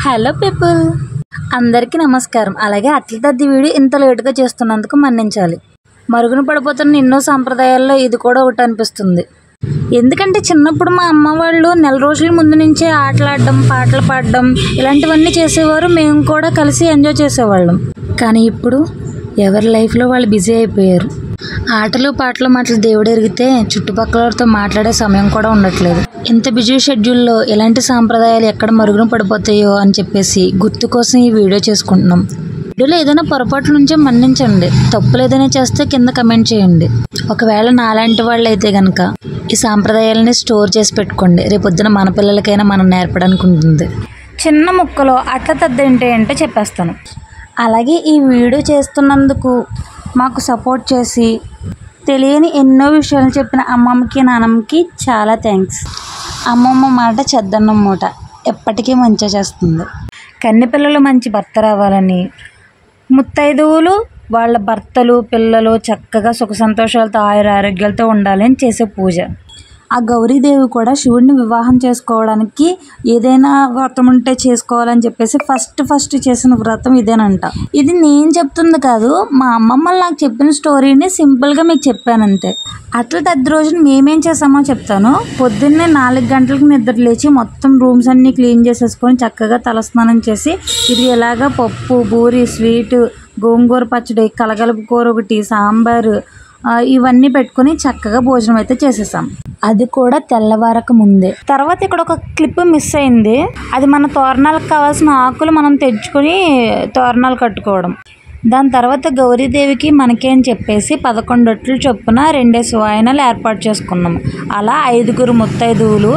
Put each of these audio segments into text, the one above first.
hello people అందరికీ నమస్కారం అలాగే అట్ల తద్ది వీడియో ఇంత లేటుగా చేస్తున్నందుకు మన్నించాలి మరుగున పడిపోతున్న ఎన్నో సాంప్రదాయాల్లో ఇది కూడా ఒకటి అనిపిస్తుంది ఎందుకంటే చిన్నప్పుడు మా అమ్మ వాళ్ళు నెల రోజుల ముందు నుంచే ఆటలాడడం పాటలు పాడడం ఇలాంటివన్నీ చేసేవారు మేము కూడా కలిసి ఎంజాయ్ చేసేవాళ్ళం కానీ ఇప్పుడు ఎవరి లైఫ్లో వాళ్ళు బిజీ అయిపోయారు ఆటలు పాటలు మాటలు దేవుడు ఎరిగితే చుట్టుపక్కలతో మాట్లాడే సమయం కూడా ఉండట్లేదు ఇంత బిజీ షెడ్యూల్లో ఎలాంటి సాంప్రదాయాలు ఎక్కడ మరుగున పడిపోతాయో అని చెప్పేసి గుర్తు కోసం ఈ వీడియో చేసుకుంటున్నాం వీడియోలో ఏదైనా పొరపాటు నుంచే మన్నించండి తప్పులు ఏదైనా చేస్తే కింద కమెంట్ చేయండి ఒకవేళ నాలాంటి వాళ్ళు అయితే కనుక ఈ సాంప్రదాయాలని స్టోర్ చేసి పెట్టుకోండి రేపొద్దున మన పిల్లలకైనా మనం నేర్పడానికి ఉంటుంది చిన్న ముక్కలో అట్ల తద్ద ఏంటి అంటే చెప్పేస్తాను అలాగే ఈ వీడియో చేస్తున్నందుకు మాకు సపోర్ట్ చేసి తెలియని ఎన్నో విషయాలు చెప్పిన అమ్మమ్మకి నాన్నమ్మకి చాలా థ్యాంక్స్ అమ్మమ్మ మాట చెద్దన్నం మూట ఎప్పటికీ మంచిగా చేస్తుంది కన్నె పిల్లలు మంచి భర్త రావాలని ముత్తైదువులు వాళ్ళ భర్తలు పిల్లలు చక్కగా సుఖ సంతోషాలతో ఆయుర ఆరోగ్యాలతో ఉండాలని చేసే పూజ ఆ గౌరీదేవి కూడా శివుడిని వివాహం చేసుకోవడానికి ఏదైనా వ్రతం ఉంటే చేసుకోవాలని చెప్పేసి ఫస్ట్ ఫస్ట్ చేసిన వ్రతం ఇదేనంట ఇది నేను చెప్తుంది కాదు మా అమ్మమ్మ నాకు చెప్పిన స్టోరీని సింపుల్గా మీకు చెప్పాను అంతే అట్ల తద్ది రోజున మేమేం చేసామో చెప్తాను పొద్దున్నే నాలుగు గంటలకు నిద్ర లేచి మొత్తం రూమ్స్ అన్నీ క్లీన్ చేసేసుకొని చక్కగా తలస్నానం చేసి ఇది ఎలాగా పప్పు బూరి స్వీట్ గోంగూర పచ్చడి కలగలుపు కూర ఒకటి సాంబారు ఆ, ఇవన్నీ పెట్టుకొని చక్కగా భోజనం అయితే చేసేసాం అది కూడా తెల్లవారక ముందే తర్వాత ఇక్కడ ఒక క్లిప్ మిస్ అయింది అది మన తోరణాలకు కావాల్సిన ఆకులు మనం తెచ్చుకొని తోరణాలు కట్టుకోవడం దాని తర్వాత గౌరీదేవికి మనకి అని చెప్పేసి పదకొండు రొట్టెలు చొప్పున రెండేసి వాయనాలు ఏర్పాటు చేసుకున్నాము అలా ఐదుగురు ముత్తైదువులు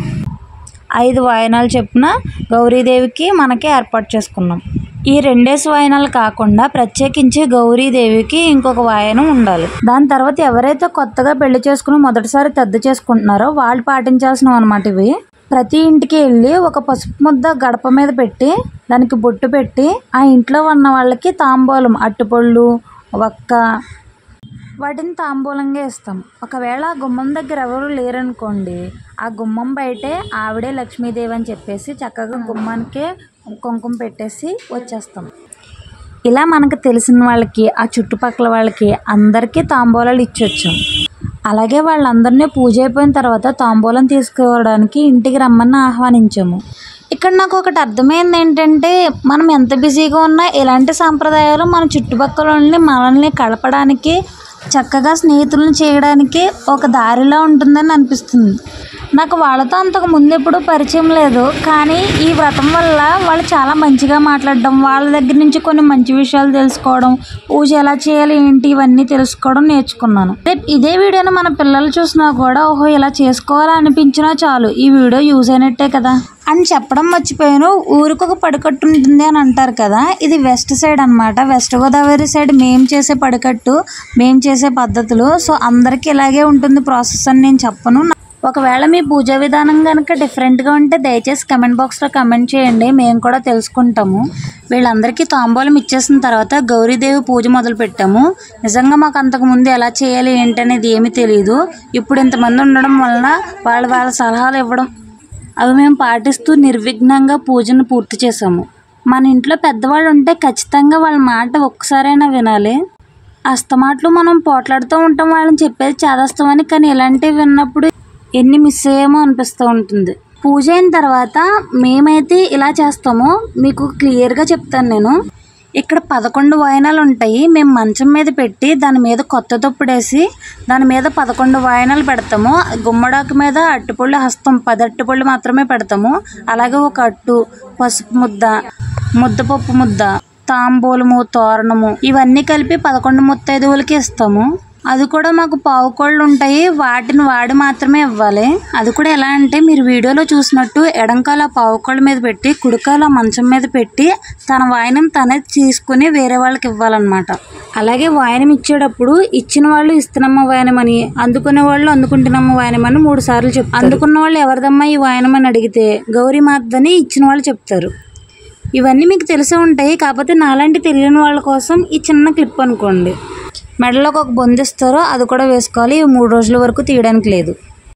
ఐదు వాయనాలు చొప్పున గౌరీదేవికి మనకి ఏర్పాటు చేసుకున్నాం ఈ రెండేసి వాయనాలు కాకుండా ప్రత్యేకించి గౌరీదేవికి ఇంకొక వాయనం ఉండాలి దాని తర్వాత ఎవరైతే కొత్తగా పెళ్లి చేసుకుని మొదటిసారి తద్దు చేసుకుంటున్నారో వాళ్ళు పాటించాల్సినవి అనమాట ఇవి ప్రతి ఇంటికి వెళ్ళి ఒక పసుపు ముద్ద గడప మీద పెట్టి దానికి బొట్టు పెట్టి ఆ ఇంట్లో ఉన్న వాళ్ళకి తాంబూలం అట్టుపళ్ళు వక్క వాటిని తాంబూలంగా ఇస్తాం ఒకవేళ ఆ గుమ్మం దగ్గర ఎవరు లేరనుకోండి ఆ గుమ్మం బయటే ఆవిడే లక్ష్మీదేవి అని చెప్పేసి చక్కగా గుమ్మానికే కుంకుమ పెట్టేసి వచ్చేస్తాం ఇలా మనకు తెలిసిన వాళ్ళకి ఆ చుట్టుపక్కల వాళ్ళకి అందరికీ తాంబూలాలు ఇచ్చొచ్చు అలాగే వాళ్ళందరినీ పూజ అయిపోయిన తర్వాత తాంబూలం తీసుకోవడానికి ఇంటికి రమ్మని ఆహ్వానించాము ఇక్కడ నాకు ఒకటి అర్థమైంది ఏంటంటే మనం ఎంత బిజీగా ఉన్నా ఇలాంటి సాంప్రదాయాలు మన చుట్టుపక్కల వాళ్ళని మనల్ని కలపడానికి చక్కగా స్నేహితులను చేయడానికి ఒక దారిలా ఉంటుందని అనిపిస్తుంది నాకు వాళ్ళతో అంతకు ముందు ఎప్పుడు పరిచయం లేదు కానీ ఈ వ్రతం వల్ల వాళ్ళు చాలా మంచిగా మాట్లాడడం వాళ్ళ దగ్గర నుంచి కొన్ని మంచి విషయాలు తెలుసుకోవడం పూజ ఎలా చేయాలి ఏంటి ఇవన్నీ తెలుసుకోవడం నేర్చుకున్నాను రేపు ఇదే వీడియోని మన పిల్లలు చూసినా కూడా ఓహో ఇలా చేసుకోవాలనిపించినా చాలు ఈ వీడియో యూజ్ అయినట్టే కదా అని చెప్పడం మర్చిపోయాను ఊరికి ఒక పడికట్టు ఉంటుంది అని అంటారు కదా ఇది వెస్ట్ సైడ్ అన్నమాట వెస్ట్ గోదావరి సైడ్ మేము చేసే పడికట్టు మేము చేసే పద్ధతులు సో అందరికీ ఇలాగే ఉంటుంది ప్రాసెస్ అని నేను చెప్పను ఒకవేళ మీ పూజా విధానం కనుక డిఫరెంట్గా ఉంటే దయచేసి కమెంట్ బాక్స్లో కమెంట్ చేయండి మేము కూడా తెలుసుకుంటాము వీళ్ళందరికీ తాంబూలం ఇచ్చేసిన తర్వాత గౌరీదేవి పూజ మొదలు పెట్టాము నిజంగా మాకు అంతకుముందు ఎలా చేయాలి ఏంటి అనేది ఏమీ తెలియదు ఇప్పుడు ఇంతమంది ఉండడం వలన వాళ్ళు వాళ్ళ సలహాలు ఇవ్వడం అవి మేము పాటిస్తూ నిర్విఘ్నంగా పూజను పూర్తి చేసాము మన ఇంట్లో పెద్దవాళ్ళు ఉంటే ఖచ్చితంగా వాళ్ళ మాట ఒక్కసారైనా వినాలి అస్తమాట్లు మనం పోట్లాడుతూ ఉంటాం వాళ్ళని చెప్పేది చేదస్తామని కానీ ఇలాంటివి విన్నప్పుడు ఎన్ని మిస్ అయ్యామో అనిపిస్తూ ఉంటుంది పూజ అయిన తర్వాత మేమైతే ఇలా చేస్తామో మీకు క్లియర్గా చెప్తాను నేను ఇక్కడ పదకొండు వాయనాలు ఉంటాయి మేము మంచం మీద పెట్టి దాని మీద కొత్త దుప్పడేసి దాని మీద పదకొండు వాయనాలు పెడతాము గుమ్మడాకు మీద అట్టుపళ్ళు హస్తం పది అట్టుపళ్ళు మాత్రమే పెడతాము అలాగే ఒక అట్టు పసుపు ముద్ద ముద్దపప్పు ముద్ద తాంబూలము తోరణము ఇవన్నీ కలిపి పదకొండు ముత్తైదువులకి ఇస్తాము అది కూడా మాకు పావు కోళ్ళు ఉంటాయి వాటిని వాడి మాత్రమే ఇవ్వాలి అది కూడా ఎలా అంటే మీరు వీడియోలో చూసినట్టు ఎడంకాల పావు కోళ్ళ మీద పెట్టి కుడికాల మంచం మీద పెట్టి తన వాయనం తనే తీసుకుని వేరే వాళ్ళకి ఇవ్వాలన్నమాట అలాగే వాయనం ఇచ్చేటప్పుడు ఇచ్చిన వాళ్ళు ఇస్తున్నమ్మ వాయనమని అందుకునే వాళ్ళు అందుకుంటున్నమ్మ వాయనమని మూడు సార్లు చెప్తారు అందుకున్న వాళ్ళు ఎవరిదమ్మా ఈ వాయనం అని అడిగితే గౌరీ మాతని ఇచ్చిన వాళ్ళు చెప్తారు ఇవన్నీ మీకు తెలిసే ఉంటాయి కాకపోతే నాలాంటి తెలియని వాళ్ళ కోసం ఈ చిన్న క్లిప్ అనుకోండి మెడలోకి ఒక బొందిస్తారో అది కూడా వేసుకోవాలి ఇవి మూడు రోజుల వరకు తీయడానికి లేదు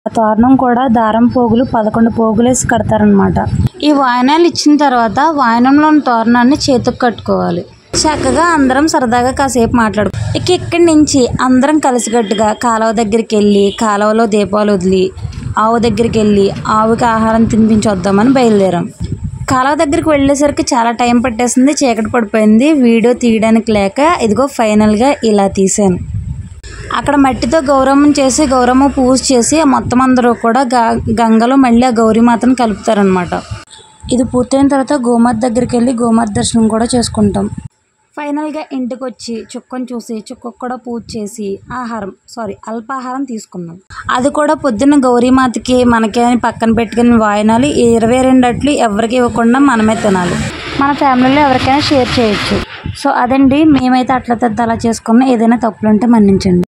ఆ తోరణం కూడా దారం పోగులు పదకొండు పోగులేసి కడతారనమాట ఈ వాయనాలు ఇచ్చిన తర్వాత వాయనంలోని తోరణాన్ని చేతికి కట్టుకోవాలి చక్కగా అందరం సరదాగా కాసేపు మాట్లాడు ఇక ఇక్కడి నుంచి అందరం కలిసికట్టుగా కాలువ దగ్గరికి వెళ్ళి కాలువలో దీపాలు వదిలి ఆవు దగ్గరికి వెళ్ళి ఆవుకి ఆహారం తినిపించి వద్దామని బయలుదేరాం కాలువ దగ్గరికి వెళ్ళేసరికి చాలా టైం పట్టేసింది చీకటి పడిపోయింది వీడియో తీయడానికి లేక ఇదిగో ఫైనల్గా ఇలా తీసాను అక్కడ మట్టితో గౌరవం చేసి గౌరమ్మ పూజ చేసి మొత్తం అందరూ కూడా గ- గంగలో మళ్ళీ ఆ గౌరీమాతను కలుపుతారనమాట ఇది పూర్తయిన తర్వాత గోమాత దగ్గరికి వెళ్ళి గోమాత దర్శనం కూడా చేసుకుంటాం ఫైనల్గా ఇంటికి వచ్చి చుక్కను చూసి చుక్కకు కూడా పూజ చేసి ఆహారం సారీ అల్పాహారం తీసుకున్నాం అది కూడా పొద్దున్న గౌరీమాతకి మనకి అని పక్కన పెట్టుకుని వాయినాలు ఈ ఇరవై రెండు అట్లు ఎవరికి ఇవ్వకుండా మనమే తినాలి మన ఫ్యామిలీలో ఎవరికైనా షేర్ చేయొచ్చు సో అదండి మేమైతే అట్ల తద్ద అలా చేసుకున్నాం ఏదైనా తప్పులుంటే మన్నించండి